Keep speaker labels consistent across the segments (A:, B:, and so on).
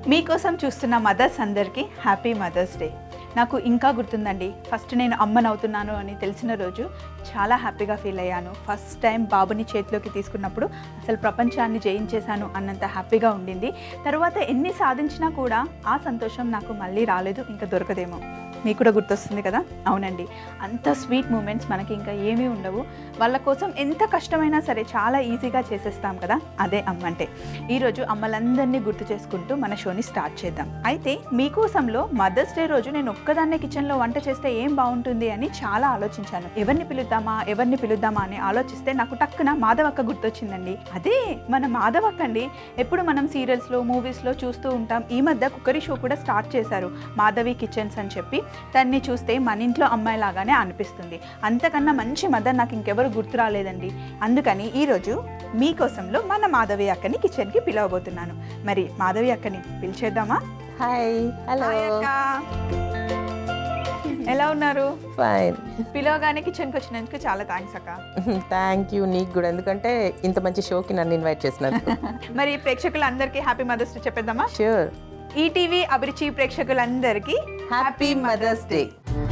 A: మీకోసం చూస్తున్న మదర్స్ అందరికీ హ్యాపీ మదర్స్ డే నాకు ఇంకా గుర్తుందండి ఫస్ట్ నేను అమ్మని అవుతున్నాను అని తెలిసిన రోజు చాలా హ్యాపీగా ఫీల్ అయ్యాను ఫస్ట్ టైం బాబుని చేతిలోకి తీసుకున్నప్పుడు అసలు ప్రపంచాన్ని జయించేశాను అన్నంత హ్యాపీగా ఉండింది తర్వాత ఎన్ని సాధించినా కూడా ఆ సంతోషం నాకు మళ్ళీ రాలేదు ఇంకా దొరకదేమో మీకు కూడా గుర్తొస్తుంది కదా అవునండి అంత స్వీట్ మూమెంట్స్ మనకి ఇంకా ఏమీ ఉండవు వాళ్ళ కోసం ఎంత కష్టమైనా సరే చాలా ఈజీగా చేసేస్తాం కదా అదే అమ్మ అంటే ఈరోజు అమ్మలందరినీ గుర్తు చేసుకుంటూ మన షోని స్టార్ట్ చేద్దాం అయితే మీకోసంలో మదర్స్ డే రోజు నేను ఒక్కదాన్నే కిచెన్లో వంట చేస్తే ఏం బాగుంటుంది అని చాలా ఆలోచించాను ఎవరిని పిలుద్దామా ఎవరిని పిలుద్దామా అని ఆలోచిస్తే నాకు టక్కున మాధవక్క గుర్తొచ్చిందండి అదే మన మాధవక్క అండి ఎప్పుడు మనం సీరియల్స్లో మూవీస్లో చూస్తూ ఉంటాం ఈ మధ్య కుక్కరీ షో కూడా స్టార్ట్ చేశారు మాధవి కిచెన్స్ అని చెప్పి దాన్ని చూస్తే మన ఇంట్లో అమ్మాయి లాగానే అనిపిస్తుంది అంతకన్నా మంచి మదర్ నాకు ఇంకెవరు గుర్తు రాలేదండి అందుకని ఈరోజు మీకోసంలో మన మాధవి అక్కని కిచెన్కి పిలవబోతున్నాను మరి మాధవి అక్కని పిలిచేద్దామా
B: హాయ్ హలో
A: హాయ్ అక్క. ఎలా ఉన్నారు
B: ఫైన్
A: పిలవగానే కిచెన్కి వచ్చినందుకు చాలా థ్యాంక్స్ అక్క
B: థ్యాంక్ యూ నీకు కూడా ఎందుకంటే ఇంత మంచి షోకి నన్ను ఇన్వైట్ చేసినందుకు
A: మరి ప్రేక్షకులందరికీ హ్యాపీ మదర్స్ డే చెప్పేద్దామా
B: షూర్
A: ఈటీవీ అభిరుచి ప్రేక్షకులందరికీ
B: హ్యాపీ మదర్స్ డే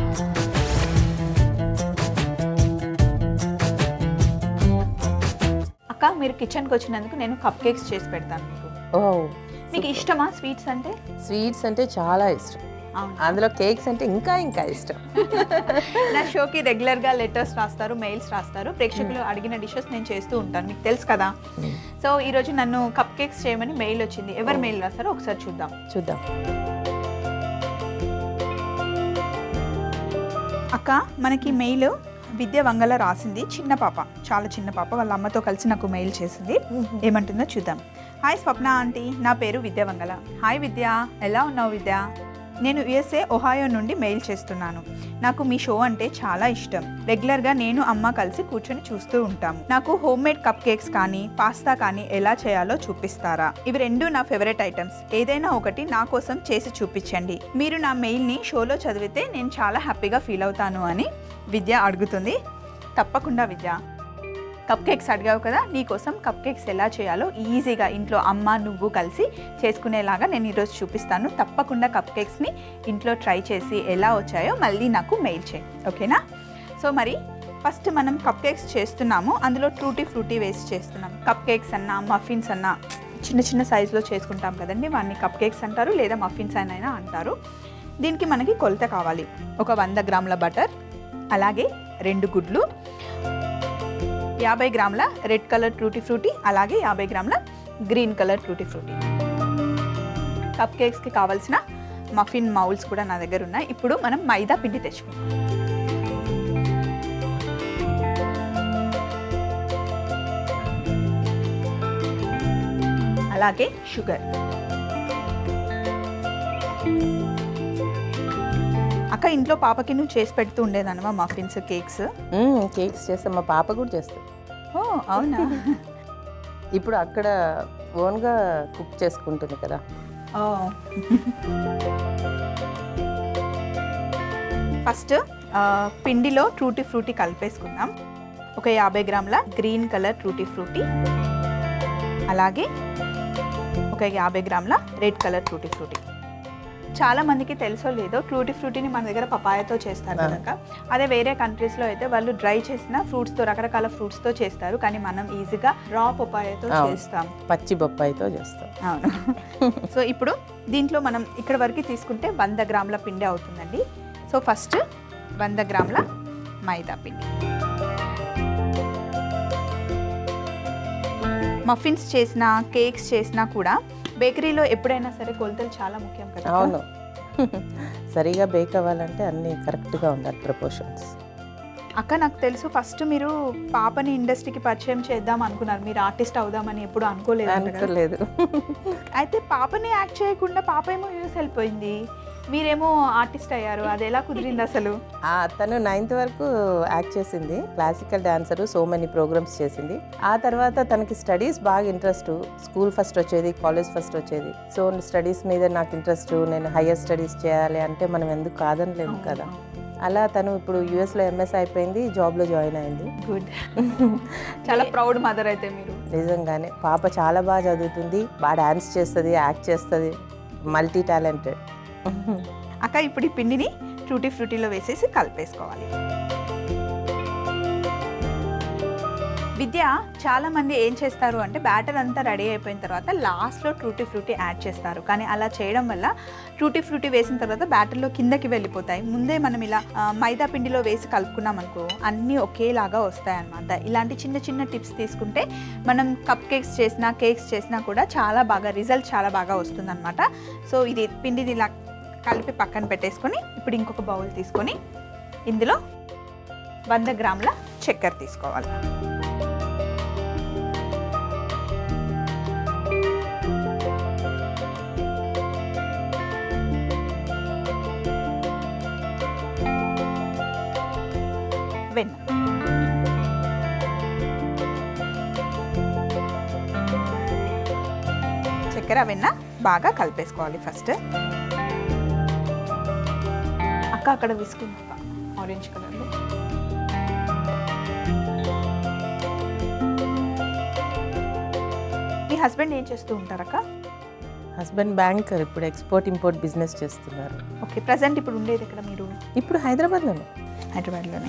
A: అక్క మీరు కిచెన్కి వచ్చినందుకు నేను కప్ కేక్స్ చేసి పెడతాను మీకు
B: ఓ
A: మీకు ఇష్టమా స్వీట్స్ అంటే
B: స్వీట్స్ అంటే చాలా ఇష్టం
A: అవును
B: అందులో కేక్స్ అంటే ఇంకా ఇంకా ఇష్టం
A: నా షోకి రెగ్యులర్గా లెటర్స్ రాస్తారు మెయిల్స్ రాస్తారు ప్రేక్షకులు అడిగిన డిషెస్ నేను చేస్తూ ఉంటాను మీకు తెలుసు కదా సో ఈరోజు నన్ను కప్ కేక్స్ చేయమని మెయిల్ వచ్చింది ఎవరు మెయిల్ రాస్తారో ఒకసారి చూద్దాం
B: చూద్దాం
A: అక్క మనకి మెయిల్ విద్య వంగల రాసింది చిన్న పాప చాలా చిన్న పాప వాళ్ళ అమ్మతో కలిసి నాకు మెయిల్ చేసింది ఏమంటుందో చూద్దాం హాయ్ స్వప్న ఆంటీ నా పేరు విద్య వంగల హాయ్ విద్య ఎలా ఉన్నావు విద్య నేను యుఎస్ఏ ఒహాయో నుండి మెయిల్ చేస్తున్నాను నాకు మీ షో అంటే చాలా ఇష్టం రెగ్యులర్గా నేను అమ్మ కలిసి కూర్చొని చూస్తూ ఉంటాము నాకు హోమ్ మేడ్ కప్ కేక్స్ కానీ పాస్తా కానీ ఎలా చేయాలో చూపిస్తారా ఇవి రెండు నా ఫేవరెట్ ఐటమ్స్ ఏదైనా ఒకటి నా కోసం చేసి చూపించండి మీరు నా మెయిల్ని షోలో చదివితే నేను చాలా హ్యాపీగా ఫీల్ అవుతాను అని విద్య అడుగుతుంది తప్పకుండా విద్య కప్ కేక్స్ అడిగావు కదా నీకోసం కప్ కేక్స్ ఎలా చేయాలో ఈజీగా ఇంట్లో అమ్మ నువ్వు కలిసి చేసుకునేలాగా నేను ఈరోజు చూపిస్తాను తప్పకుండా కప్ కేక్స్ని ఇంట్లో ట్రై చేసి ఎలా వచ్చాయో మళ్ళీ నాకు మెయిల్ చేయి ఓకేనా సో మరి ఫస్ట్ మనం కప్ కేక్స్ చేస్తున్నాము అందులో ట్రూటీ ఫ్రూటీ వేసి చేస్తున్నాం కప్ కేక్స్ అన్నా మఫిన్స్ అన్నా చిన్న చిన్న సైజులో చేసుకుంటాం కదండి వాటిని కప్ కేక్స్ అంటారు లేదా మఫిన్స్ అయినా అంటారు దీనికి మనకి కొలత కావాలి ఒక వంద గ్రాముల బటర్ అలాగే రెండు గుడ్లు యాభై గ్రాముల రెడ్ కలర్ ట్రూటీ ఫ్రూటీ అలాగే యాభై గ్రాముల గ్రీన్ కలర్ ట్రూటీ ఫ్రూటీ కప్ కేక్స్కి కావాల్సిన మఫిన్ మౌల్స్ కూడా నా దగ్గర ఉన్నాయి ఇప్పుడు మనం మైదా పిండి తెచ్చుకుందాం అలాగే షుగర్ అక్క ఇంట్లో పాపకి నువ్వు చేసి పెడుతూ ఉండేదన్నమా మఫిన్స్ కేక్స్
B: కేక్స్ చేస్తాం మా పాప కూడా చేస్తుంది
A: ఓ అవునా
B: ఇప్పుడు అక్కడ ఓన్గా కుక్ చేసుకుంటుంది కదా
A: ఓ ఫస్ట్ ఆ, పిండిలో ట్రూటీ ఫ్రూటీ కలిపేసుకుందాం ఒక యాభై గ్రాముల గ్రీన్ కలర్ ట్రూటీ ఫ్రూటీ అలాగే ఒక యాభై గ్రాముల రెడ్ కలర్ ట్రూటీ ఫ్రూటీ చాలా మందికి తెలుసో లేదో ట్రూటీ ఫ్రూటీని మన దగ్గర పపాయతో చేస్తారు
B: ఆ.
A: కనుక అదే వేరే కంట్రీస్లో అయితే వాళ్ళు డ్రై చేసిన ఫ్రూట్స్తో రకరకాల ఫ్రూట్స్తో చేస్తారు కానీ మనం ఈజీగా రా పపాయతో
B: అవును.
A: చేస్తాం
B: పచ్చి బొప్పాయితో చేస్తాం
A: అవును సో ఇప్పుడు దీంట్లో మనం ఇక్కడ వరకు తీసుకుంటే వంద గ్రాముల పిండి అవుతుందండి సో ఫస్ట్ వంద గ్రాముల మైదా పిండి మఫిన్స్ చేసిన కేక్స్ చేసినా కూడా బేకరీలో ఎప్పుడైనా సరే కొలతలు చాలా ముఖ్యం కదా
B: అవును సరిగా బేక్ అవ్వాలంటే అన్నీ కరెక్ట్గా ఉండాలి ప్రపోర్షన్స్
A: అక్క నాకు తెలుసు ఫస్ట్ మీరు పాపని ఇండస్ట్రీకి పరిచయం చేద్దాం అనుకున్నారు మీరు ఆర్టిస్ట్ అవుదామని ఎప్పుడు అనుకోలేదు అంట కదా?
B: అనుకోలేదు
A: అయితే పాపని యాక్ట్ చేయకుండా పాప ఏమో యూస్ వెళ్ళిపోయింది మీరేమో ఆర్టిస్ట్ అయ్యారు అది ఎలా కుదిరింది అసలు
B: ఆ, తను నైన్త్ వరకు యాక్ట్ చేసింది classical dancer so many programmes చేసింది ఆ తర్వాత తనకి స్టడీస్ బాగా ఇంట్రెస్ట్ స్కూల్ ఫస్ట్ వచ్చేది కాలేజ్ ఫస్ట్ వచ్చేది సో స్టడీస్ మీద నాకు ఇంట్రెస్ట్ నేను హయ్యర్ స్టడీస్ చేయాలి అంటే మనం ఎందుకు కాదనలేము కదా అలా తను ఇప్పుడు యూఎస్లో ఎంఎస్ అయిపోయింది జాబ్లో జాయిన్ అయింది
A: గుడ్ చాలా ప్రౌడ్ మదర్ అయితే మీరు
B: నిజంగానే పాప చాలా బాగా చదువుతుంది బాగా డాన్స్ చేస్తుంది యాక్ట్ చేస్తుంది మల్టీ టాలెంటెడ్
A: అక్క ఇప్పుడు ఈ పిండిని ఫ్రూటీ ఫ్రూటీలో వేసేసి కలిపేసుకోవాలి విద్య చాలా మంది ఏం చేస్తారు అంటే బ్యాటర్ అంతా రెడీ అయిపోయిన తర్వాత లాస్ట్లో ట్రూటీ ఫ్రూటీ యాడ్ చేస్తారు కానీ అలా చేయడం వల్ల ట్రూటీ ఫ్రూటీ వేసిన తర్వాత బ్యాటర్లో కిందకి వెళ్ళిపోతాయి ముందే మనం ఇలా ఆ, మైదా పిండిలో వేసి కలుపుకున్నాం అనుకో అన్నీ ఒకేలాగా వస్తాయి అన్నమాట ఇలాంటి చిన్న చిన్న టిప్స్ తీసుకుంటే మనం కప్ కేక్స్ చేసినా కేక్స్ చేసినా కూడా చాలా బాగా రిజల్ట్ చాలా బాగా వస్తుందన్నమాట సో ఇది పిండిని ఇలా కలిపి పక్కన పెట్టేసుకొని ఇప్పుడు ఇంకొక బౌల్ తీసుకొని ఇందులో వంద గ్రాముల చక్కెర తీసుకోవాలి వెన్న చక్కెర వెన్న బాగా కలిపేసుకోవాలి ఫస్ట్ అక్క అక్కడ విసుకుంది ఆరెంజ్ కలర్లో మీ హస్బెండ్ ఏం చేస్తూ ఉంటారక్క
B: హస్బెండ్ బ్యాంకర్ ఇప్పుడు ఎక్స్పోర్ట్ ఇంపోర్ట్ బిజినెస్ చేస్తున్నారు
A: ఓకే ప్రజెంట్ ఇప్పుడు ఉండేది ఇక్కడ మీరు
B: ఇప్పుడు హైదరాబాద్లోనే
A: హైదరాబాద్లోనే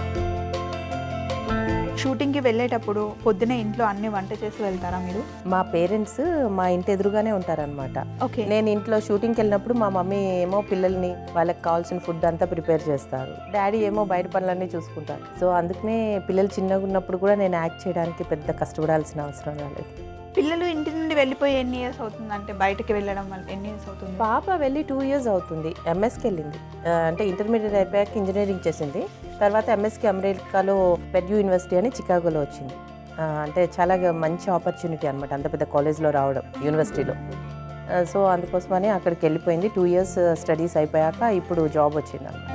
A: షూటింగ్కి వెళ్ళేటప్పుడు పొద్దునే ఇంట్లో అన్ని వంట చేసి వెళ్తారా మీరు
B: మా పేరెంట్స్ మా ఇంటి ఎదురుగానే ఉంటారనమాట
A: ఓకే
B: నేను ఇంట్లో షూటింగ్కి వెళ్ళినప్పుడు మా మమ్మీ ఏమో పిల్లల్ని వాళ్ళకి కావాల్సిన ఫుడ్ అంతా ప్రిపేర్ చేస్తారు డాడీ ఏమో బయట పనులన్నీ చూసుకుంటారు సో అందుకనే పిల్లలు చిన్నగా ఉన్నప్పుడు కూడా నేను యాక్ట్ చేయడానికి పెద్ద కష్టపడాల్సిన అవసరం రాలేదు
A: పిల్లలు ఇంటి నుండి వెళ్ళిపోయి ఎన్ని ఇయర్స్ అవుతుంది అంటే బయటకి వెళ్ళడం వల్ల ఎన్ని ఇయర్స్ అవుతుంది
B: పాప వెళ్ళి టూ ఇయర్స్ అవుతుంది ఎంఎస్కి వెళ్ళింది ఆ, అంటే ఇంటర్మీడియట్ అయిపోయాక ఇంజనీరింగ్ చేసింది తర్వాత ఎంఎస్కి అమెరికాలో పెడ్యూ యూనివర్సిటీ అని చికాగోలో వచ్చింది ఆ, అంటే చాలా గ- మంచి ఆపర్చునిటీ అనమాట అంత పెద్ద కాలేజ్లో రావడం యూనివర్సిటీలో ఆ, సో అందుకోసమని అక్కడికి వెళ్ళిపోయింది టూ ఇయర్స్ స్టడీస్ అయిపోయాక ఇప్పుడు జాబ్ వచ్చింది అనమాట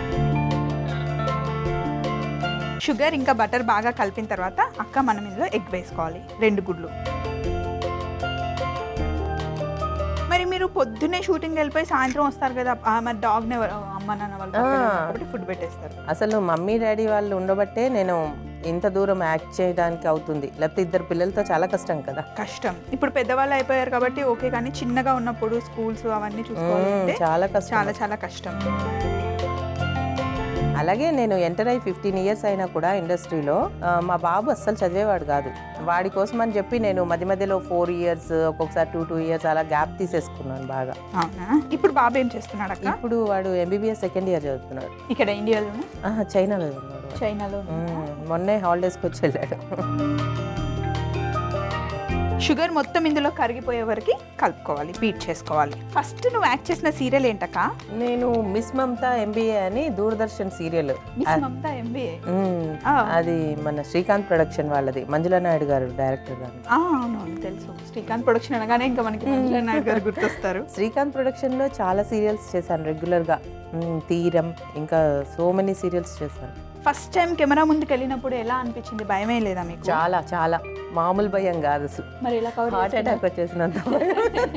A: షుగర్ ఇంకా బటర్ బాగా కలిపిన తర్వాత అక్క మనం ఇందులో ఎగ్ వేసుకోవాలి రెండు గుడ్లు మరి మీరు పొద్దున్నే షూటింగ్ వెళ్ళిపోయి సాయంత్రం వస్తారు కదా ఆ మరి డాగ్ని ఎవరు అమ్మ నాన్న వాళ్ళు పక్కనే
B: ఆ.
A: ఉన్నారు కాబట్టి ఫుడ్ పెట్టేస్తారు
B: అసలు మమ్మీ డాడీ వాళ్ళు ఉండబట్టే నేను ఇంత దూరం యాక్ట్ చేయడానికి అవుతుంది లేకపోతే ఇద్దరు పిల్లలతో చాలా కష్టం కదా
A: కష్టం ఇప్పుడు పెద్దవాళ్ళు అయిపోయారు కాబట్టి ఓకే కానీ చిన్నగా ఉన్నప్పుడు స్కూల్స్ అవన్నీ చూసుకోవాలంటే
B: మ్మ్, చాలా కష్టం
A: చాలా చాలా కష్టం
B: అలాగే నేను ఎంటర్ అయ్యి ఫిఫ్టీన్ ఇయర్స్ అయినా కూడా ఇండస్ట్రీలో ఆ, మా బాబు అస్సలు చదివేవాడు కాదు వాడి కోసం అని చెప్పి నేను మధ్య మధ్యలో ఫోర్ ఇయర్స్ ఒక్కొక్కసారి టూ టూ ఇయర్స్ అలా గ్యాప్ తీసేసుకున్నాను బాగా
A: అవునా ఇప్పుడు బాబు ఏం చేస్తున్నాడు అక్క
B: ఇప్పుడు వాడు ఎంబీబీఎస్ సెకండ్ ఇయర్ చదువుతున్నాడు
A: ఇక్కడ ఇండియాలోనే
B: ఆహా, చైనాలో ఉన్నాడు వాడు.
A: చైనాలో
B: మ్మ్, మొన్నే హాలిడేస్కి వచ్చి వెళ్ళాడు
A: షుగర్ మొత్తం ఇందులో కరిగిపోయే వరకు కలుపుకోవాలి బీట్ చేసుకోవాలి ఫస్ట్ నువ్వు యాక్ట్ చేసిన సీరియల్ ఏంటక్క
B: నేను మిస్ మమతా ఎంబీఏ అని Doordarshan serial
A: Miss Mamata MBA
B: అది మన శ్రీకాంత్ ప్రొడక్షన్ వాళ్ళది మంజులా నాయుడు గారు డైరెక్టర్ గారు
A: అవునవును తెలుసు శ్రీకాంత్ ప్రొడక్షన్ అనగానే ఇంకా మనకి మంజులా నాయుడు గారు గుర్తొస్తారు
B: శ్రీకాంత్ ప్రొడక్షన్లో చాలా సీరియల్స్ చేశాను రెగ్యులర్గా మ్, తీరం ఇంకా సో మెనీ సీరియల్స్ చేశాను
A: ఫస్ట్ టైం కెమెరా ముందుకు వెళ్ళినప్పుడు ఎలా అనిపించింది భయమే లేదా మీకు
B: చాలా చాలా మామూలు భయం కాదు అసలు
A: మరి ఎలా కవర్
B: హార్ట్ అటాక్ వచ్చేసినంత భయం.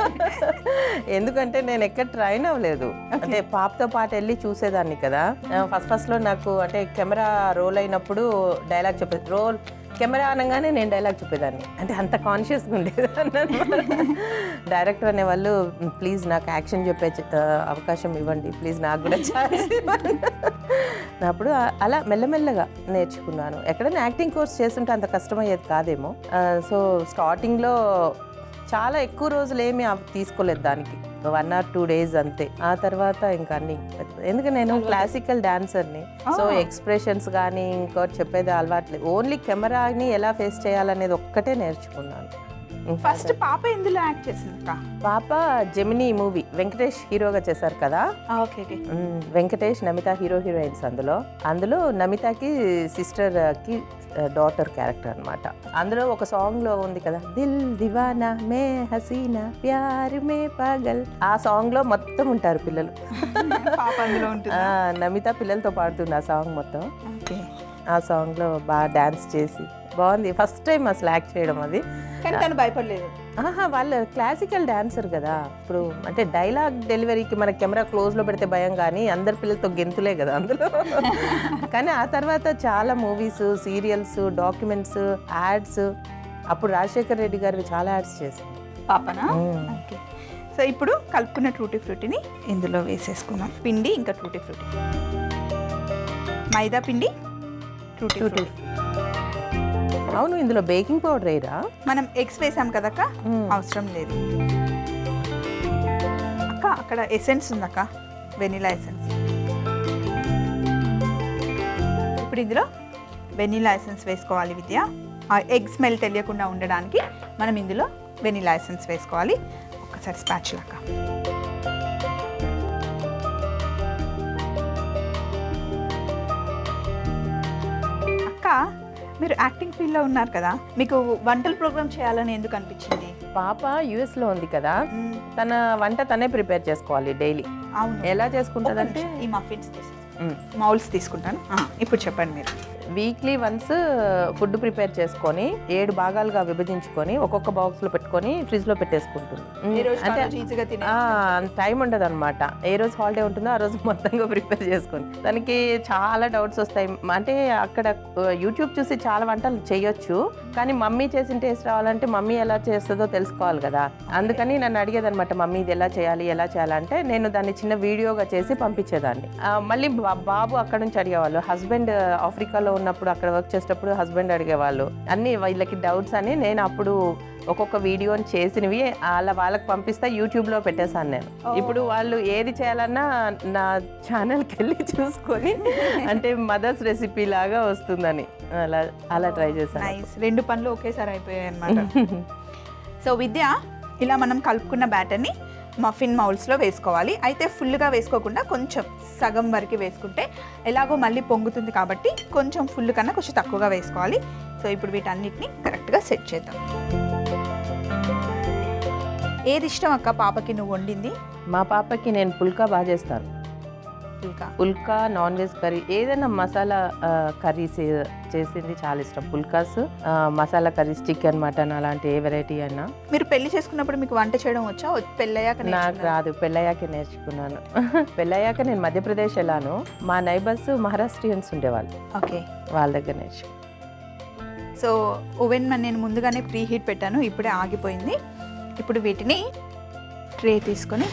B: ఎందుకంటే నేను ఎక్కడ ట్రైన్ అవ్వలేదు అంటే పాపతో పాటు వెళ్ళి చూసేదాన్ని కదా ఫస్ట్ ఫస్ట్ లో నాకు అంటే కెమెరా రోల్ అయినప్పుడు డైలాగ్ చెప్పేది రోల్ కెమెరా అనగానే నేను డైలాగ్ చెప్పేదాన్ని అంటే అంత కాన్షియస్గా ఉండేదాన్ని డైరెక్టర్ అనే వాళ్ళు ప్లీజ్ నాకు యాక్షన్ చెప్పే చ- ఆ, అవకాశం ఇవ్వండి ప్లీజ్ నాకు కూడా ఛాన్స్ ఇవ్వండి అప్పుడు ఆ- అలా మెల్లమెల్లగా నేర్చుకున్నాను ఎక్కడైనా యాక్టింగ్ కోర్స్ చేస్తుంటే అంత కష్టమయ్యేది కాదేమో ఆ, సో స్టార్టింగ్లో చాలా ఎక్కువ రోజులు ఏమీ అవ్- తీసుకోలేదు దానికి వన్ ఆర్ టూ డేస్ అంతే ఆ తర్వాత ఇంకా అన్ని ఎందుకంటే నేను క్లాసికల్ డాన్సర్ని సో
A: Ah.
B: ఎక్స్ప్రెషన్స్ కానీ ఇంకోటి చెప్పేది అలవాట్లేదు ఓన్లీ కెమెరాని ఎలా ఫేస్ చేయాలనేది ఒక్కటే నేర్చుకున్నాను ఇంకా
A: ఫస్ట్ పాప ఎందులో యాక్ట్ చేసింది అక్క
B: పాప జెమినీ మూవీ వెంకటేష్ హీరోగా చేశారు కదా
A: ఓకే ఓకే
B: మ్మ్. వెంకటేష్ నమిత హీరో హీరోయిన్స్ అందులో అందులో నమితకి సిస్టర్కి డాటర్ క్యారెక్టర్ అన్నమాట అందులో ఒక సాంగ్ లో ఉంది కదా దిల్ దివానా మే హసీనా ప్యార్ మే పాగల్ ఆ సాంగ్ లో మొత్తం ఉంటారు పిల్లలు
A: పాప అందులో ఉంటుంది
B: ఆ, నమిత పిల్లలతో పాడుతుంది ఆ సాంగ్ మొత్తం
A: ఓకే
B: ఆ సాంగ్ లో బాగా డాన్స్ చేసి బాగుంది ఫస్ట్ టైం అసలు యాక్ట్ చేయడం అది
A: కానీ తను భయపడలేదు
B: ఆహా వాళ్ళు క్లాసికల్ డాన్సర్ కదా ఇప్పుడు అంటే డైలాగ్ డెలివరీకి మన కెమెరా క్లోజ్లో పెడితే భయం కానీ అందరి పిల్లలతో గెంతులే కదా అందులో కానీ ఆ తర్వాత చాలా మూవీస్ సీరియల్స్ డాక్యుమెంట్స్ యాడ్స్ అప్పుడు రాజశేఖర్ రెడ్డి గారివి చాలా యాడ్స్ చేసింది
A: పాపనా
B: మ్మ్.
A: ఓకే సో ఇప్పుడు కలుపుకున్న టూటీ ఫ్రూటీని ఇందులో వేసేసుకుందాం పిండి ఇంకా టూటీ ఫ్రూటీ మైదా పిండి టూటీ
B: Tutti
A: ఫ్రూటీ
B: అవును ఇందులో బేకింగ్ పౌడర్ వేయరా
A: మనం ఎగ్స్ వేసాం కదక్క
B: మ్మ్.
A: అవసరం లేదు అక్క అక్కడ ఎసెన్స్ ఉందక్క వెనిలా ఎసెన్స్ ఇప్పుడు ఇందులో వెనిలా ఎసెన్స్ వేసుకోవాలి విద్య ఆ ఎగ్ స్మెల్ తెలియకుండా ఉండడానికి మనం ఇందులో వెనిలా ఎసెన్స్ వేసుకోవాలి ఒక్కసారి స్పాచ్ లాగా అక్క మీరు యాక్టింగ్ ఫీల్డ్లో ఉన్నారు కదా మీకు వంటల ప్రోగ్రామ్ చేయాలని ఎందుకు అనిపించింది
B: పాప యుఎస్ లో ఉంది కదా
A: మ్మ్.
B: తన వంట తనే ప్రిపేర్ చేసుకోవాలి డైలీ
A: అవును
B: ఎలా
A: ఒక్క
B: చేసుకుంటుందంటే
A: నిమిషం, ఈ మఫిన్స్ మౌల్స్ తీసుకుంటాను ఆ, ఇప్పుడు చెప్పండి మీరు
B: వీక్లీ వన్స్ ఫుడ్ ప్రిపేర్ చేసుకొని ఏడు భాగాలుగా విభజించుకొని ఒక్కొక్క బాక్స్ లో పెట్టుకొని ఫ్రిడ్జ్ లో పెట్టేసుకుంటుంది
A: ఈ రోజు
B: అంటే
A: ఆ రోజు ఈజీగా తినే
B: టైం ఉండదు అనమాట ఏ రోజు హాలిడే ఉంటుందో ఆ రోజు మొత్తంగా ప్రిపేర్ చేసుకొని తనకి చాలా డౌట్స్ వస్తాయి అంటే అక్కడ యూట్యూబ్ చూసి చాలా వంటలు చేయొచ్చు కానీ మమ్మీ చేసిన టేస్ట్ రావాలంటే మమ్మీ ఎలా చేస్తుందో తెలుసుకోవాలి కదా అందుకని నన్ను అడిగేది అనమాట మమ్మీ ఇది ఎలా చేయాలి ఎలా చేయాలంటే నేను దాన్ని చిన్న వీడియోగా చేసి పంపించేదాన్ని ఆ, మళ్ళీ బా- బాబు అక్కడ నుంచి అడిగేవాళ్ళు హస్బెండ్ ఆఫ్రికాలో ఉన్నప్పుడు అక్కడ వర్క్ చేసేటప్పుడు హస్బెండ్ అడిగేవాళ్ళు అన్ని వీళ్ళకి డౌట్స్ అని నేను అప్పుడు ఒక్కొక్క వీడియోని చేసినవి అలా వాళ్ళకి పంపిస్తే యూట్యూబ్లో పెట్టేశాను నేను ఇప్పుడు వాళ్ళు ఏది చేయాలన్నా నా ఛానల్కి వెళ్ళి చూసుకొని అంటే మదర్స్ రెసిపీ లాగా వస్తుందని అలా అలా ట్రై చేశాను
A: నైస్ రెండు పనులు ఒకేసారి అయిపోయాయి అన్నమాట సో విద్య ఇలా మనం కలుపుకున్న బ్యాటర్ని మఫిన్ మౌల్స్లో వేసుకోవాలి అయితే ఫుల్గా వేసుకోకుండా కొంచెం సగం వరకు వేసుకుంటే ఎలాగో మళ్ళీ పొంగుతుంది కాబట్టి కొంచెం ఫుల్ కన్నా కొంచెం తక్కువగా వేసుకోవాలి సో ఇప్పుడు వీటన్నిటిని కరెక్ట్గా సెట్ చేద్దాం ఏది ఇష్టం అక్క పాపకి నువ్వు వండింది
B: మా పాపకి నేను పుల్కా బాగా చేస్తాను
A: ఇంకా
B: పుల్కా నాన్ వెజ్ కర్రీ ఏదైనా మసాలా ఆ, కర్రీస్ ఏ- చేసింది చాలా ఇష్టం పుల్కాస్ ఆ, మసాలా కర్రీస్ చికెన్ మటన్ అలాంటి ఏ వెరైటీ అయినా
A: మీరు పెళ్లి చేసుకున్నప్పుడు మీకు వంట చేయడం వచ్చా వ- పెళ్ళయ్యాక
B: నాకు
A: నేర్చుకున్నారా?
B: రాదు పెళ్ళయ్యాకే నేర్చుకున్నాను పెళ్ళయ్యాక నేను మధ్యప్రదేశ్ వెళ్ళాను మా నైబర్స్ మహారాష్ట్రియన్స్ ఉండేవాళ్ళు
A: ఓకే
B: వాళ్ళ దగ్గర నేర్చు
A: సో ఓవెన్ నేను ముందుగానే ప్రీ హీట్ పెట్టాను ఇప్పుడే ఆగిపోయింది ఇప్పుడు వీటిని ట్రే తీసుకొని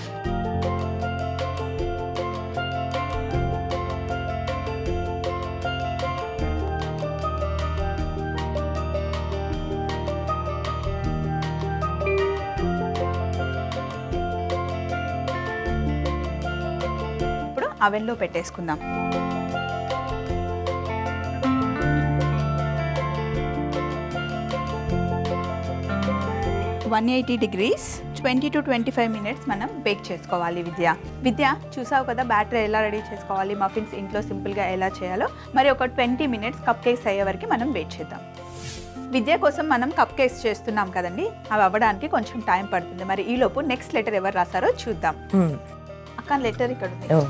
A: ఇప్పుడు అవెన్లో పెట్టేసుకుందాం one eighty degrees twenty two twenty five minutes మనం బేక్ చేసుకోవాలి విద్య విద్య చూసావు కదా బ్యాటర్ ఎలా రెడీ చేసుకోవాలి మఫిన్స్ ఇంట్లో సింపుల్గా ఎలా చేయాలో మరి ఒక ట్వంటీ మినిట్స్ కప్ కేక్స్ అయ్యే వరకు మనం వెయిట్ చేద్దాం విద్య కోసం మనం కప్ కేక్స్ చేస్తున్నాం కదండి అవి అవ్వడానికి కొంచెం టైం పడుతుంది మరి ఈలోపు నెక్స్ట్ లెటర్ ఎవరు రాసారో చూద్దాం
B: మ్మ్.
A: అక్క లెటర్ ఇక్కడ ఉంది
B: ఓ.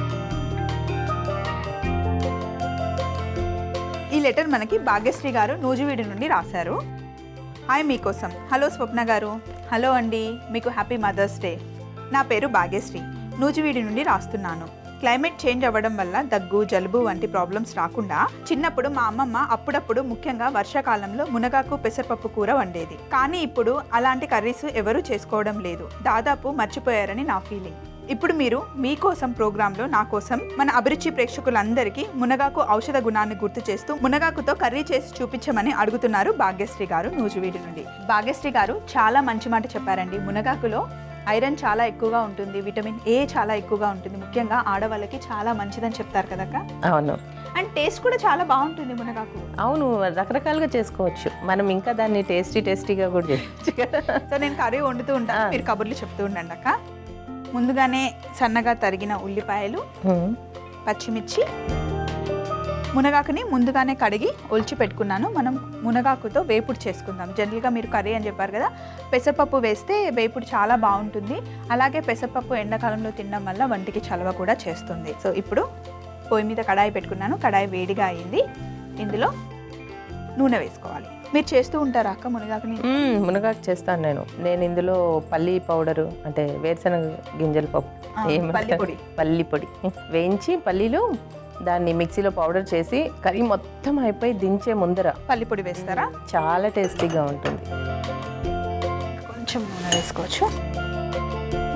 A: ఈ లెటర్ మనకి భాగ్యశ్రీ గారు నూజివీడు నుండి రాశారు హాయ్ మీకోసం హలో స్వప్న గారు హలో అండి మీకు హ్యాపీ మదర్స్ డే నా పేరు భాగ్యశ్రీ నూజివీడి నుండి రాస్తున్నాను క్లైమేట్ చేంజ్ అవ్వడం వల్ల దగ్గు జలుబు వంటి ప్రాబ్లమ్స్ రాకుండా చిన్నప్పుడు మా అమ్మమ్మ అప్పుడప్పుడు ముఖ్యంగా వర్షాకాలంలో మునగాకు పెసరపప్పు కూర వండేది కానీ ఇప్పుడు అలాంటి కర్రీస్ ఎవరూ చేసుకోవడం లేదు దాదాపు మర్చిపోయారని నా ఫీలింగ్ ఇప్పుడు మీరు మీకోసం ప్రోగ్రాంలో నా కోసం మన అభిరుచి ప్రేక్షకులందరికీ మునగాకు ఔషధ గుణాన్ని గుర్తు చేస్తూ మునగాకుతో కర్రీ చేసి చూపించమని అడుగుతున్నారు భాగ్యశ్రీ గారు నూజివీడి నుండి భాగ్యశ్రీ గారు చాలా మంచి మాట చెప్పారండి మునగాకులో ఐరన్ చాలా ఎక్కువగా ఉంటుంది విటమిన్ ఏ చాలా ఎక్కువగా ఉంటుంది ముఖ్యంగా ఆడవాళ్ళకి చాలా మంచిదని చెప్తారు కదక్క
B: అవును
A: అండ్ టేస్ట్ కూడా చాలా బాగుంటుంది మునగాకు
B: అవును రకరకాలుగా చేసుకోవచ్చు మనం ఇంకా దాన్ని టేస్టీ టేస్టీగా కూడా చేయొచ్చు కదా
A: సో నేను కర్రీ వండుతూ ఉంటాను
B: ఆ.
A: మీరు కబుర్లు చెప్తూ ఉండండి అక్క ముందుగానే సన్నగా తరిగిన ఉల్లిపాయలు
B: మ్మ్.
A: పచ్చిమిర్చి మునగాకుని ముందుగానే కడిగి ఒలిచి పెట్టుకున్నాను మనం మునగాకుతో వేపుడు చేసుకుందాం జనరల్గా మీరు కర్రీ అని చెప్పారు కదా పెసరపప్పు వేస్తే వేపుడు చాలా బాగుంటుంది అలాగే పెసరపప్పు ఎండాకాలంలో తినడం వల్ల వంటికి చలవ కూడా చేస్తుంది సో ఇప్పుడు పొయ్యి మీద కడాయి పెట్టుకున్నాను కడాయి వేడిగా అయింది ఇందులో నూనె వేసుకోవాలి మీరు చేస్తూ ఉంటారా అక్క మునగాకుని
B: మ్మ్, మునగాకు చేస్తాను నేను నేను ఇందులో పల్లి పౌడరు అంటే వేరుశనగ గింజల పప్పు
A: ఆ,
B: ఏమంటారు?
A: పల్లి పొడి.
B: పల్లి పొడి వేయించి పల్లీలు దాన్ని మిక్సీలో పౌడర్ చేసి కర్రీ మొత్తం అయిపోయి దించే ముందర
A: పల్లి పొడి వేస్తారా
B: చాలా టేస్టీగా ఉంటుంది
A: కొంచెం నూనె వేసుకోవచ్చు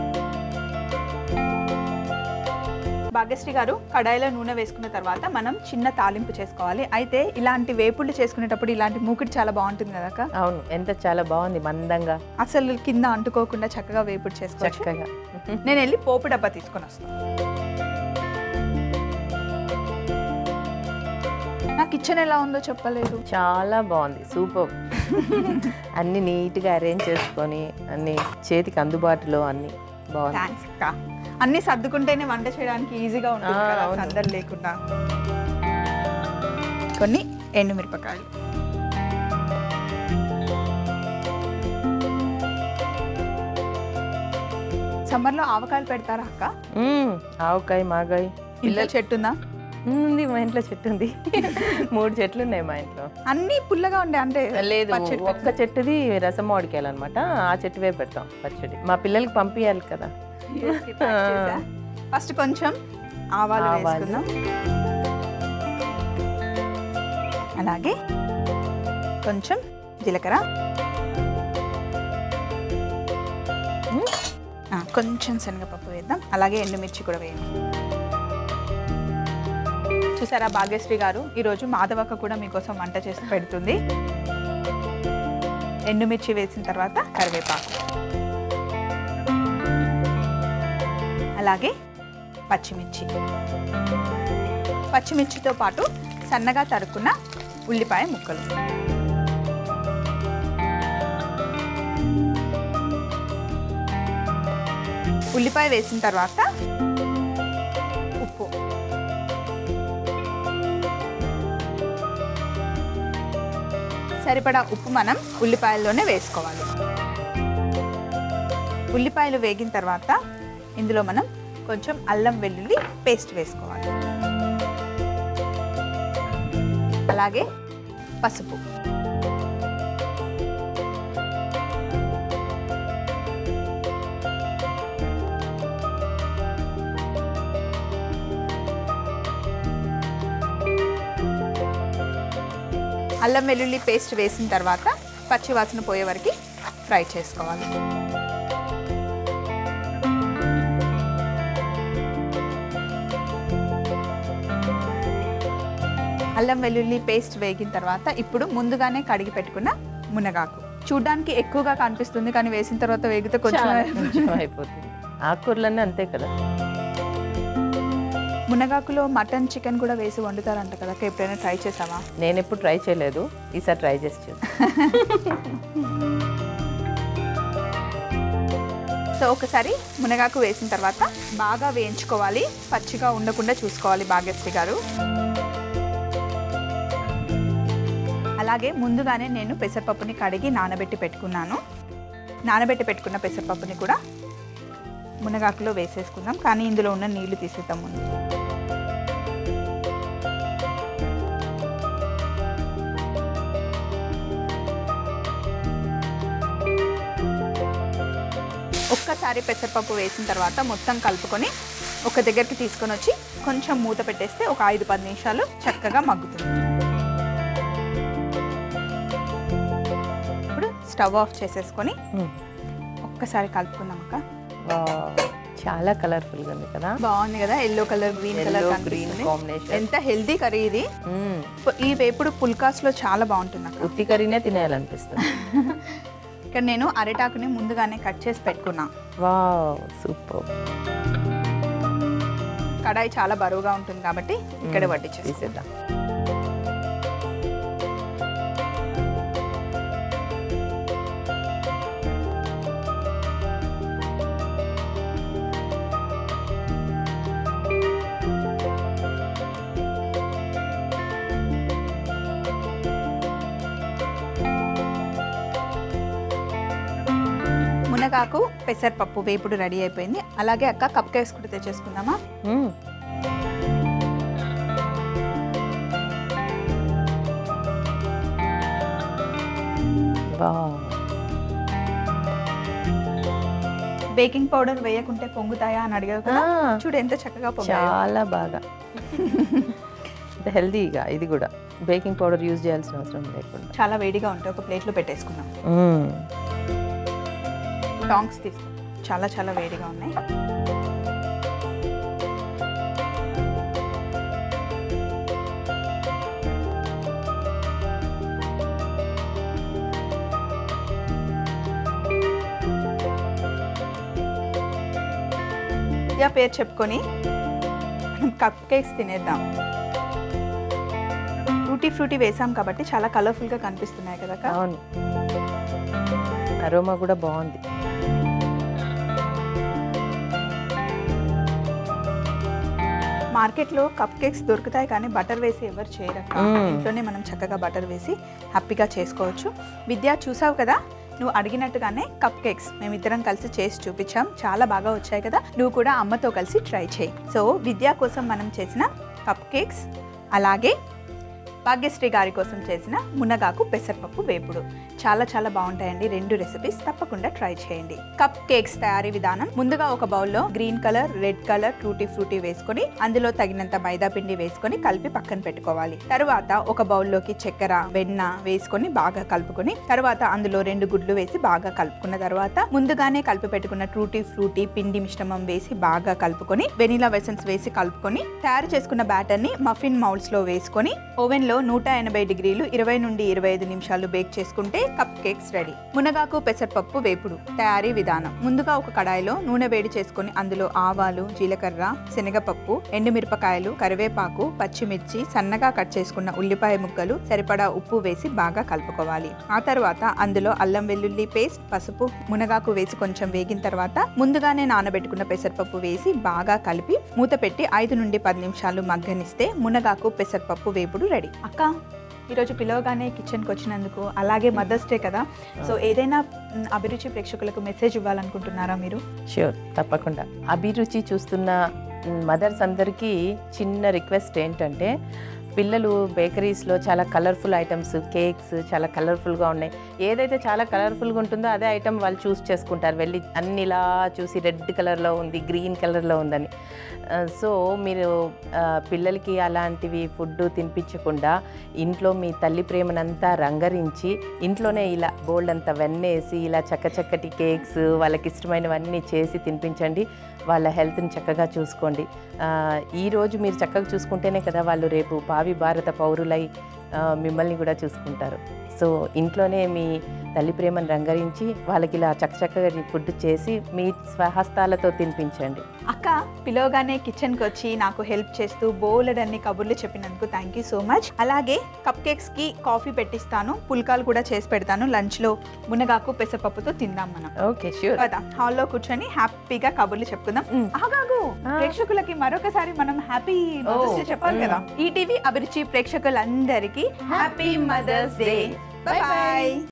A: భాగ్యశ్రీ గారు కడాయిలో నూనె వేసుకున్న తర్వాత మనం చిన్న తాలింపు చేసుకోవాలి అయితే ఇలాంటి వేపుళ్ళు చేసుకునేటప్పుడు ఇలాంటి మూకుడు చాలా బాగుంటుంది కదా అక్క
B: అవును ఎంత చాలా బాగుంది మందంగా
A: అసలు కింద అంటుకోకుండా చక్కగా వేపుడు చేసుకోవచ్చు
B: చక్కగా
A: నేను వెళ్ళి పోపు డబ్బా తీసుకొని వస్తాను నా కిచెన్ ఎలా ఉందో చెప్పలేదు
B: చాలా బాగుంది సూపర్ అన్ని నీట్గా అరేంజ్ చేసుకొని అన్ని చేతికి అందుబాటులో అన్ని బాగుంది
A: థ్యాంక్స్ అక్క అన్ని సర్దుకుంటేనే వంట చేయడానికి ఈజీగా ఉంటుంది
B: ఆ,
A: కదా
B: అవును.
A: సందడి లేకుండా కొన్ని ఎండుమిరపకాయలు సమ్మర్లో ఆవకాయలు పెడతారా అక్క
B: మ్మ్. ఆవకాయ మాగాయ
A: ఇంట్లో చెట్టు ఉందా
B: ఉంది మా ఇంట్లో చెట్టు ఉంది మూడు చెట్లు ఉన్నాయి మా ఇంట్లో
A: అన్ని పుల్లగా ఉండే అంటే
B: లేదు
A: పచ్చడి
B: ఒక్క చెట్టుది రసం మామిడికాయలు అనమాట ఆ చెట్టువే పెడతాం పచ్చడి మా పిల్లలకి పంపించాలి కదా
A: ఫస్ట్ కొంచెం ఆవాలు
B: ఆవాలు.
A: వేసుకుందాం అలాగే కొంచెం జీలకర్ర ఉమ్, ఆ, కొంచెం శనగపప్పు వేద్దాం అలాగే ఎండుమిర్చి కూడా వేయండి చూసారా భాగ్యశ్రీ గారు ఈరోజు మాధవక్క కూడా మీకోసం వంట చేసి పెడుతుంది ఎండుమిర్చి వేసిన తర్వాత కరివేపాకు అలాగే పచ్చిమిర్చి పచ్చిమిర్చితో పాటు సన్నగా తరుక్కున్న ఉల్లిపాయ ముక్కలు ఉల్లిపాయ వేసిన తర్వాత ఉప్పు సరిపడా ఉప్పు మనం ఉల్లిపాయల్లోనే వేసుకోవాలి ఉల్లిపాయలు వేగిన తర్వాత ఇందులో మనం కొంచెం అల్లం వెల్లుల్లి పేస్ట్ వేసుకోవాలి అలాగే పసుపు అల్లం వెల్లుల్లి పేస్ట్ వేసిన తర్వాత పచ్చి వాసన పోయే వరకు ఫ్రై చేసుకోవాలి అల్లం వెల్లుల్లి పేస్ట్ వేగిన తర్వాత ఇప్పుడు ముందుగానే కడిగి పెట్టుకున్న మునగాకు చూడ్డానికి ఎక్కువగా కనిపిస్తుంది కానీ వేసిన తర్వాత వేగితే కొంచెం
B: చాలా కొంచెం అయిపోతుంది ఆకుకూరలన్నీ అంతే కదా
A: మునగాకులో మటన్ చికెన్ కూడా వేసి వండుతారంట కదా అక్క, ఎప్పుడైనా ట్రై చేసావా
B: నేను ఎప్పుడు ట్రై చేయలేదు ఈసారి ట్రై చేసి చూద్దాం.
A: సో ఒకసారి మునగాకు వేసిన తర్వాత బాగా వేయించుకోవాలి పచ్చిగా ఉండకుండా చూసుకోవాలి భాగ్యశ్రీ గారు అలాగే ముందుగానే నేను పెసరపప్పుని కడిగి నానబెట్టి పెట్టుకున్నాను నానబెట్టి పెట్టుకున్న పెసరపప్పుని కూడా మునగాకులో వేసేసుకుందాం కానీ ఇందులో ఉన్న నీళ్లు తీసేద్దాం ముందు ఒక్కసారి పెసరపప్పు వేసిన తర్వాత మొత్తం కలుపుకొని ఒక దగ్గరికి తీసుకొని వచ్చి కొంచెం మూత పెట్టేస్తే ఒక ఐదు పది నిమిషాలు చక్కగా మగ్గుతుంది ఇప్పుడు స్టవ్ ఆఫ్ చేసేసుకొని
B: మ్మ్.
A: ఒక్కసారి కలుపుకుందాం అక్క
B: వావ్, చాలా కలర్ఫుల్ గా ఉంది కదా
A: బాగుంది కదా yellow colour green colour
B: Yellow, green combination.
A: ఎంత హెల్దీ కర్రీ ఇది
B: మ్మ్.
A: ఈ వేపుడు పుల్కాస్లో చాలా బాగుంటుంది అక్క
B: ఉత్తి కర్రీనే తినేయాలనిపిస్తుంది
A: ఇక్కడ నేను అరిటాకుని ముందుగానే కట్ చేసి పెట్టుకున్నా
B: వావ్ సూపర్
A: కడాయి చాలా బరువుగా ఉంటుంది కాబట్టి ఇక్కడే వడ్డించేసి
B: తీసేద్దాం
A: మునగాకు పెసరపప్పు వేపుడు రెడీ అయిపోయింది అలాగే అక్క కప్కేస్ కూడా తెచ్చేసుకుందామా
B: మ్మ్. వావ్
A: బేకింగ్ పౌడర్ వేయకుంటే పొంగుతాయా అని అడిగావు కదా
B: ఆ.
A: చూడు ఎంత చక్కగా పొంగాయో
B: చాలా బాగా హెల్దీగా ఇది కూడా బేకింగ్ పౌడర్ యూజ్ చేయాల్సిన అవసరం లేకుండా
A: చాలా వేడిగా ఉంటాయి ఒక ప్లేట్లో పెట్టేసుకుందాం
B: మ్మ్.
A: టాంగ్స్ తీస్తాం చాలా చాలా వేడిగా ఉన్నాయి విద్యా పేరు చెప్పుకొని మనం కప్ కేక్స్ తినేద్దాం ఫ్రూటీ ఫ్రూటీ వేసాం కాబట్టి చాలా కలర్ఫుల్గా కనిపిస్తున్నాయి కదా అక్క?
B: అవును అరోమా కూడా బాగుంది
A: మార్కెట్లో కప్ కేక్స్ దొరుకుతాయి కానీ బటర్ వేసి ఎవరు చేయరక్క
B: మ్మ్.
A: ఇంట్లోనే మనం చక్కగా బటర్ వేసి హ్యాపీగా చేసుకోవచ్చు విద్య చూసావు కదా నువ్వు అడిగినట్టుగానే కప్ కేక్స్ మేమిద్దరం కలిసి చేసి చూపించాం చాలా బాగా వచ్చాయి కదా నువ్వు కూడా అమ్మతో కలిసి ట్రై చేయి సో విద్య కోసం మనం చేసిన కప్ కేక్స్ అలాగే భాగ్యశ్రీ గారి కోసం చేసిన మునగాకు పెసరపప్పు వేపుడు చాలా చాలా బాగుంటాయండి రెండు రెసిపీస్ తప్పకుండా ట్రై చేయండి కప్ కేక్స్ తయారీ విధానం ముందుగా ఒక బౌల్లో green colour red colour tutti frutti వేసుకొని అందులో తగినంత మైదా పిండి వేసుకొని కలిపి పక్కన పెట్టుకోవాలి తర్వాత ఒక బౌల్లోకి చక్కెర వెన్న వేసుకొని బాగా కలుపుకొని తర్వాత అందులో రెండు గుడ్లు వేసి బాగా కలుపుకున్న తర్వాత ముందుగానే కలిపి పెట్టుకున్న టూటీ ఫ్రూటీ పిండి మిశ్రమం వేసి బాగా కలుపుకొని వెనిలా వెసన్స్ వేసి కలుపుకొని తయారు చేసుకున్న బ్యాటర్ ని మఫిన్ మౌల్డ్స్ లో వేసుకొని ఓవెన్ లో నూట ఎనభై డిగ్రీలు ఇరవై నుండి ఇరవై ఐదు నిమిషాలు బేక్ చేసుకుంటే కప్ కేక్స్ రెడీ మునగాకు పెసరపప్పు వేపుడు తయారీ విధానం ముందుగా ఒక కడాయిలో నూనె వేడి చేసుకొని అందులో ఆవాలు జీలకర్ర శనగపప్పు ఎండుమిరపకాయలు కరివేపాకు పచ్చిమిర్చి సన్నగా కట్ చేసుకున్న ఉల్లిపాయ ముక్కలు సరిపడా ఉప్పు వేసి బాగా కలుపుకోవాలి ఆ తర్వాత అందులో అల్లం వెల్లుల్లి పేస్ట్ పసుపు మునగాకు వేసి కొంచెం వేగిన తర్వాత ముందుగానే నానబెట్టుకున్న పెసరపప్పు వేసి బాగా కలిపి మూత పెట్టి ఐదు నుండి పది నిమిషాలు మగ్గనిస్తే మునగాకు పెసరపప్పు వేపుడు రెడీ అక్క ఈరోజు పిలవగానే కిచెన్కి వచ్చినందుకు అలాగే మదర్స్ డే కదా సో ఏదైనా మ్, అభిరుచి ప్రేక్షకులకు మెసేజ్ ఇవ్వాలనుకుంటున్నారా మీరు
B: ష్యూర్ తప్పకుండా అభిరుచి చూస్తున్న మదర్స్ అందరికీ చిన్న రిక్వెస్ట్ ఏంటంటే పిల్లలు బేకరీస్లో చాలా కలర్ఫుల్ ఐటమ్స్ కేక్స్ చాలా కలర్ఫుల్గా ఉన్నాయి ఏదైతే చాలా కలర్ఫుల్గా ఉంటుందో అదే ఐటమ్ వాళ్ళు చూస్ చేసుకుంటారు వెళ్ళి అన్ని ఇలా చూసి రెడ్ కలర్లో ఉంది గ్రీన్ కలర్లో ఉందని సో మీరు ఆ, పిల్లలకి అలాంటివి ఫుడ్ తినిపించకుండా ఇంట్లో మీ తల్లి ప్రేమనంతా రంగరించి ఇంట్లోనే ఇలా బోల్డ్ అంతా వెన్నేసి ఇలా చక్క చక్కటి కేక్స్ వాళ్ళకి ఇష్టమైనవన్నీ చేసి తినిపించండి వాళ్ళ హెల్త్ని చక్కగా చూసుకోండి ఆ, ఈ రోజు మీరు చక్కగా చూసుకుంటేనే కదా వాళ్ళు రేపు భావి భారత పౌరులై ఆ, మిమ్మల్ని కూడా చూసుకుంటారు సో ఇంట్లోనే మీ తల్లి ప్రేమను రంగరించి వాళ్ళకి ఇలా చక్కచక్కగా ఫుడ్ చేసి మీ స్వహస్తాలతో తినిపించండి
A: అక్క పిలవగానే కిచెన్కి వచ్చి నాకు హెల్ప్ చేస్తూ బోలెడ్ అన్ని కబుర్లు చెప్పినందుకు థ్యాంక్ యూ సో మచ్ అలాగే కప్ కేక్స్కి కాఫీ పెట్టిస్తాను పుల్కాలు కూడా చేసి పెడతాను లంచ్లో మునగాకు పెసరపప్పుతో తిందాం మనం
B: ఓకే ష్యూర్
A: కదా హాల్లో కూర్చొని హ్యాపీగా కబుర్లు చెప్పుకుందాం
B: మ్.
A: ఆగాగు
B: ఆ.
A: ప్రేక్షకులకి మరొకసారి మనం హ్యాపీ మదర్స్ డే
B: ఓ,
A: చెప్పాలి
B: మ్.
A: కదా ఈటీవీ అభిరుచి ప్రేక్షకులందరికీ హ్యాపీ మదర్స్ డే బాయ్